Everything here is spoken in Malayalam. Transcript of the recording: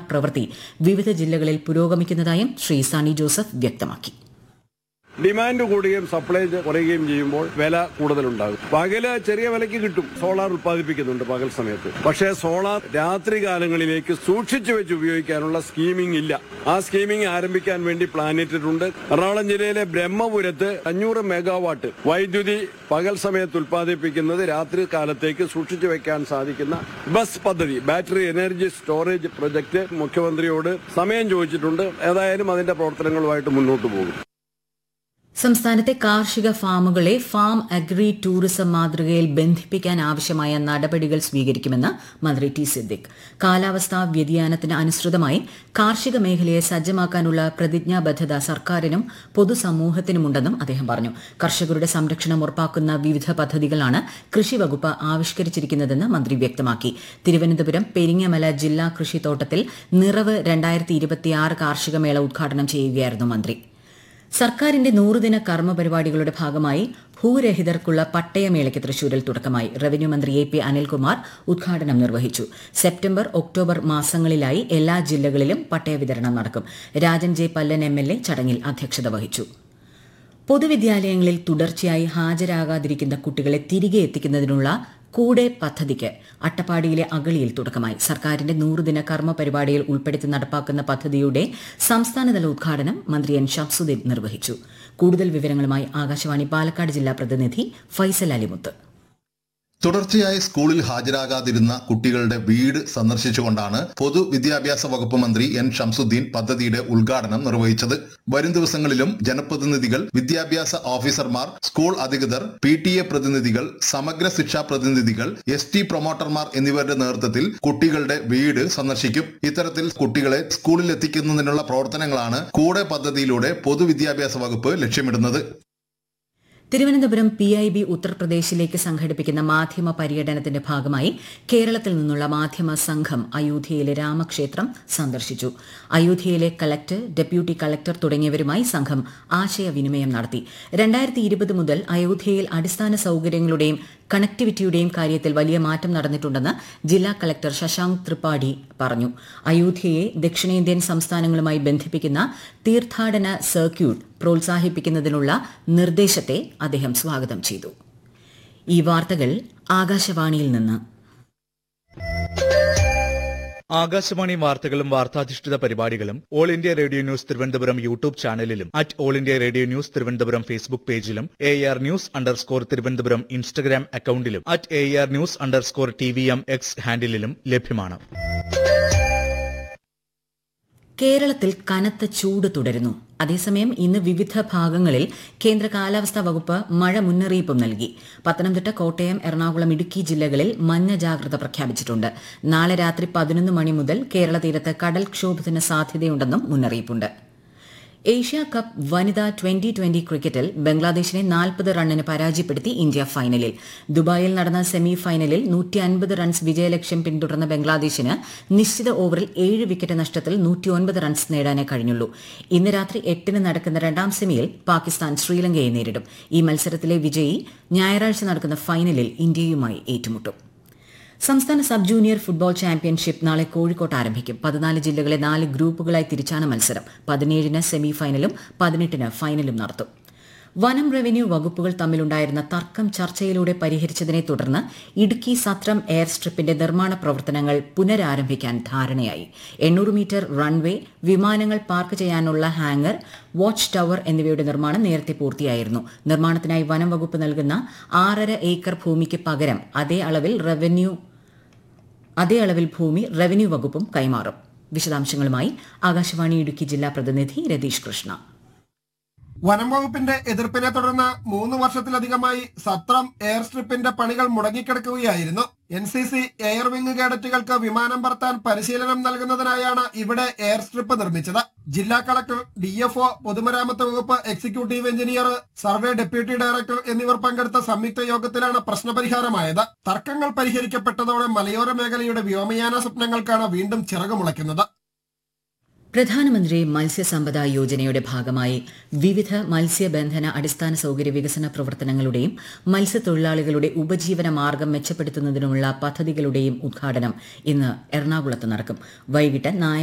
പ്രവൃത്തി വിവിധ ജില്ലകളിൽ പുരോഗമിക്കുന്നതായും ശ്രീ സണി ജോസഫ് വ്യക്തമാക്കി ഡിമാൻഡ് കൂടുകയും സപ്ലൈ കുറയുകയും ചെയ്യുമ്പോൾ വില കൂടുതലുണ്ടാകും പകല് ചെറിയ വിലയ്ക്ക് കിട്ടും സോളാർ ഉത്പാദിപ്പിക്കുന്നുണ്ട് പകൽ സമയത്ത് പക്ഷേ സോളാർ രാത്രി കാലങ്ങളിലേക്ക് സൂക്ഷിച്ചു വെച്ച് ഉപയോഗിക്കാനുള്ള സ്കീമിംഗ് ഇല്ല ആ സ്കീമിംഗ് ആരംഭിക്കാൻ വേണ്ടി പ്ലാൻ ഇട്ടിട്ടുണ്ട് എറണാകുളം ജില്ലയിലെ ബ്രഹ്മപുരത്ത് അഞ്ഞൂറ് മെഗാവാട്ട് വൈദ്യുതി പകൽ സമയത്ത് ഉത്പാദിപ്പിക്കുന്നത് രാത്രി കാലത്തേക്ക് സൂക്ഷിച്ചു വെക്കാൻ സാധിക്കുന്ന ബസ് പദ്ധതി ബാറ്ററി എനർജി സ്റ്റോറേജ് പ്രൊജക്ട് മുഖ്യമന്ത്രിയോട് സമയം ചോദിച്ചിട്ടുണ്ട് ഏതായാലും അതിന്റെ പ്രവർത്തനങ്ങളുമായിട്ട് മുന്നോട്ട് പോകും സംസ്ഥാനത്തെ കാർഷിക ഫാമുകളെ ഫാം അഗ്രി ടൂറിസം മാതൃകയിൽ ബന്ധിപ്പിക്കാൻ ആവശ്യമായ നടപടികൾ സ്വീകരിക്കുമെന്ന് മന്ത്രി ടി സിദ്ദിഖ് കാലാവസ്ഥാ വ്യതിയാനത്തിന് അനുസൃതമായി കാർഷിക മേഖലയെ സജ്ജമാക്കാനുള്ള പ്രതിജ്ഞാബദ്ധത സർക്കാരിനും പൊതുസമൂഹത്തിനുമുണ്ടെന്നും അദ്ദേഹം പറഞ്ഞു കർഷകരുടെ സംരക്ഷണം ഉറപ്പാക്കുന്ന വിവിധ പദ്ധതികളാണ് കൃഷി വകുപ്പ് ആവിഷ്കരിച്ചിരിക്കുന്നതെന്ന് മന്ത്രി വ്യക്തമാക്കി തിരുവനന്തപുരം പെരിങ്ങമല ജില്ലാ കൃഷിത്തോട്ടത്തിൽ നിറവ് രണ്ടായിരത്തി ഇരുപത്തിയാറ് കാർഷിക മേള ഉദ്ഘാടനം ചെയ്യുകയായിരുന്നു മന്ത്രി സർക്കാരിന്റെ നൂറുദിന കർമ്മ പരിപാടികളുടെ ഭാഗമായി ഭൂരഹിതർക്കുള്ള പട്ടയമേളയ്ക്ക് തൃശൂരിൽ തുടക്കമായി റവന്യൂ മന്ത്രി എ പി അനിൽകുമാർ ഉദ്ഘാടനം നിർവഹിച്ചു സെപ്റ്റംബർ ഒക്ടോബർ മാസങ്ങളിലായി എല്ലാ ജില്ലകളിലും പട്ടയ വിതരണം നടക്കും Rajan J Pallan M L A ചടങ്ങിൽ അധ്യക്ഷത വഹിച്ചു പൊതുവിദ്യാലയങ്ങളിൽ തുടർച്ചയായി ഹാജരാകാതിരിക്കുന്ന കുട്ടികളെ തിരികെ എത്തിക്കുന്നതിനുള്ള കൂടെ പദ്ധതിക്ക് അട്ടപ്പാടിയിലെ അഗളിയിൽ തുടക്കമായി സർക്കാരിന്റെ നൂറുദിന കർമ്മ പരിപാടിയിൽ ഉൾപ്പെടുത്തി നടപ്പാക്കുന്ന പദ്ധതിയുടെ സംസ്ഥാനതല ഉദ്ഘാടനം മന്ത്രി എൻ ഷംസുദ്ദീൻ നിർവഹിച്ചു കൂടുതൽ വിവരങ്ങളുമായി ആകാശവാണി പാലക്കാട് ജില്ലാ പ്രതിനിധി ഫൈസൽ അലിമുത്ത് തുടർച്ചയായി സ്കൂളിൽ ഹാജരാകാതിരുന്ന കുട്ടികളുടെ വീട് സന്ദർശിച്ചുകൊണ്ടാണ് പൊതുവിദ്യാഭ്യാസ വകുപ്പ് മന്ത്രി എൻ ഷംസുദ്ദീൻ പദ്ധതിയുടെ ഉദ്ഘാടനം നിർവഹിച്ചത് വരും ദിവസങ്ങളിലും ജനപ്രതിനിധികൾ വിദ്യാഭ്യാസ ഓഫീസർമാർ സ്കൂൾ അധികൃതർ പി ടി എ പ്രതിനിധികൾ സമഗ്ര ശിക്ഷാ പ്രതിനിധികൾ എസ് ടി പ്രൊമോട്ടർമാർ എന്നിവരുടെ നേതൃത്വത്തിൽ കുട്ടികളുടെ വീട് സന്ദർശിക്കും ഇത്തരത്തിൽ കുട്ടികളെ സ്കൂളിൽ എത്തിക്കുന്നതിനുള്ള പ്രവർത്തനങ്ങളാണ് കൂടെ പദ്ധതിയിലൂടെ പൊതുവിദ്യാഭ്യാസ വകുപ്പ് ലക്ഷ്യമിടുന്നത് തിരുവനന്തപുരം പി ഐ ബി ഉത്തർപ്രദേശിലേക്ക് സംഘടിപ്പിക്കുന്ന മാധ്യമ പര്യടനത്തിന്റെ ഭാഗമായി കേരളത്തിൽ നിന്നുള്ള മാധ്യമ സംഘം അയോധ്യയിലെ രാമക്ഷേത്രം സന്ദർശിച്ചു അയോധ്യയിലെ കളക്ടർ ഡെപ്യൂട്ടി കളക്ടർ തുടങ്ങിയവരുമായി സംഘം ആശയവിനിമയം നടത്തി രണ്ടായിരത്തി ഇരുപത് മുതൽ അയോധ്യയിൽ അടിസ്ഥാന സൌകര്യങ്ങളുടെയും കണക്ടിവിറ്റിയുടെയും കാര്യത്തിൽ വലിയ മാറ്റം നടന്നിട്ടുണ്ടെന്ന് ജില്ലാ കളക്ടർ ശശാങ്ക് ത്രിപാഠി പറഞ്ഞു അയോധ്യയെ ദക്ഷിണേന്ത്യൻ സംസ്ഥാനങ്ങളുമായി ബന്ധിപ്പിക്കുന്ന തീർത്ഥാടന സർക്യൂട്ട് പ്രോത്സാഹിപ്പിക്കുന്നതിനുള്ള നിർദ്ദേശത്തെ അദ്ദേഹം സ്വാഗതം ചെയ്തു ഈ വാർത്തകൾ ആകാശവാണിയിൽ നിന്ന് ആകാശവാണി വാർത്തകളും വാർത്താധിഷ്ഠിത പരിപാടികളും all India radio news Thiruvananthapuram YouTube ചാനലിലും at all India radio news Thiruvananthapuram Facebook പേജിലും A R news underscore Thiruvananthapuram Instagram അക്കൌണ്ടിലും at A R news underscore T V M X ഹാൻഡിലും ലഭ്യമാണ് കേരളത്തിൽ കനത്ത ചൂട് തുടരുന്നു അതേസമയം ഇന്ന് വിവിധ ഭാഗങ്ങളിൽ കേന്ദ്ര കാലാവസ്ഥാ വകുപ്പ് മഴ മുന്നറിയിപ്പും നൽകി പത്തനംതിട്ട കോട്ടയം എറണാകുളം ഇടുക്കി ജില്ലകളിൽ മഞ്ഞ ജാഗ്രത പ്രഖ്യാപിച്ചിട്ടുണ്ട് നാളെ രാത്രി പതിനൊന്ന് മണി മുതൽ കേരള തീരത്ത് കടൽക്ഷോഭത്തിന് സാധ്യതയുണ്ടെന്നും മുന്നറിയിപ്പുണ്ട് ഏഷ്യ കപ്പ് വനിതാ ട്വന്റി ട്വന്റി ക്രിക്കറ്റിൽ ബംഗ്ലാദേശിനെ നാൽപ്പത് റണ്ണിന് പരാജയപ്പെടുത്തി ഇന്ത്യ ഫൈനലിൽ ദുബായിൽ നടന്ന സെമി ഫൈനലിൽ നൂറ്റി അൻപത് റൺസ് വിജയലക്ഷ്യം പിന്തുടർന്ന ബംഗ്ലാദേശിന് നിശ്ചിത ഓവറിൽ ഏഴ് വിക്കറ്റ് നഷ്ടത്തിൽ നൂറ്റിയൊൻപത് റൺസ് നേടാനേ കഴിഞ്ഞുള്ളൂ ഇന്ന് രാത്രി എട്ടിന് നടക്കുന്ന രണ്ടാം സെമിയിൽ പാകിസ്ഥാൻ ശ്രീലങ്കയെ നേരിടും ഈ മത്സരത്തിലെ വിജയി ഞായറാഴ്ച നടക്കുന്ന ഫൈനലിൽ ഇന്ത്യയുമായി ഏറ്റുമുട്ടും സംസ്ഥാന സബ് ജൂനിയർ ഫുട്ബോൾ ചാമ്പ്യൻഷിപ്പ് നാളെ കോഴിക്കോട്ട് ആരംഭിക്കും പതിനാല് ജില്ലകളെ നാല് ഗ്രൂപ്പുകളായി തിരിച്ചാണ് മത്സരം പതിനേഴിന് സെമി ഫൈനലും പതിനെട്ടിന് ഫൈനലും നടത്തും വനം റവന്യൂ വകുപ്പുകൾ തമ്മിലുണ്ടായിരുന്ന തർക്കം ചർച്ചയിലൂടെ പരിഹരിച്ചതിനെ തുടർന്ന് ഇടുക്കി സത്രം എയർ സ്ട്രിപ്പിന്റെ നിർമ്മാണ പ്രവർത്തനങ്ങൾ പുനരാരംഭിക്കാൻ ധാരണയായി എണ്ണൂറ് മീറ്റർ റൺവേ വിമാനങ്ങൾ പാർക്ക് ചെയ്യാനുള്ള ഹാങ്ങർ വാച്ച് ടവർ എന്നിവയുടെ നിർമ്മാണം നേരത്തെ പൂർത്തിയായിരുന്നു നിർമ്മാണത്തിനായി വനം വകുപ്പ് നൽകുന്ന ആറര ഏക്കർ ഭൂമിക്ക് പകരം അതേ അളവിൽ റവന്യൂ അതേ അളവിൽ ഭൂമി റവന്യൂ വകുപ്പും കൈമാറും വിശദാംശങ്ങളുമായി ആകാശവാണി ഇടുക്കി ജില്ലാ പ്രതിനിധി രതീഷ് കൃഷ്ണ വനം വകുപ്പിന്റെ എതിർപ്പിനെ തുടർന്ന് മൂന്ന് വർഷത്തിലധികമായി സത്രം എയർ സ്ട്രിപ്പിന്റെ പണികൾ മുടങ്ങിക്കിടക്കുകയായിരുന്നു N C C air wing കേഡറ്റുകൾക്ക് വിമാനം പറത്താൻ പരിശീലനം നൽകുന്നതിനായാണ് ഇവിടെ എയർ സ്ട്രിപ്പ് നിർമ്മിച്ചത് ജില്ലാ കളക്ടർ ഡി എഫ് ഒ പൊതുമരാമത്ത് വകുപ്പ് executive engineer survey deputy director എന്നിവർ പങ്കെടുത്ത സംയുക്ത യോഗത്തിലാണ് പ്രശ്നപരിഹാരമായത് തർക്കങ്ങൾ പരിഹരിക്കപ്പെട്ടതോടെ മലയോര മേഖലയുടെ വ്യോമയാന സ്വപ്നങ്ങൾക്കാണ് വീണ്ടും ചിറകുമുളയ്ക്കുന്നത് പ്രധാനമന്ത്രി മത്സ്യസമ്പദ യോജനയുടെ ഭാഗമായി വിവിധ മത്സ്യബന്ധന അടിസ്ഥാന സൌകര്യ വികസന പ്രവർത്തനങ്ങളുടെയും മത്സ്യത്തൊഴിലാളികളുടെ ഉപജീവന മാർഗം മെച്ചപ്പെടുത്തുന്നതിനുമുള്ള പദ്ധതികളുടെയും ഉദ്ഘാടനം ഇന്ന് എറണാകുളത്ത് നടക്കും വൈകിട്ട് നായ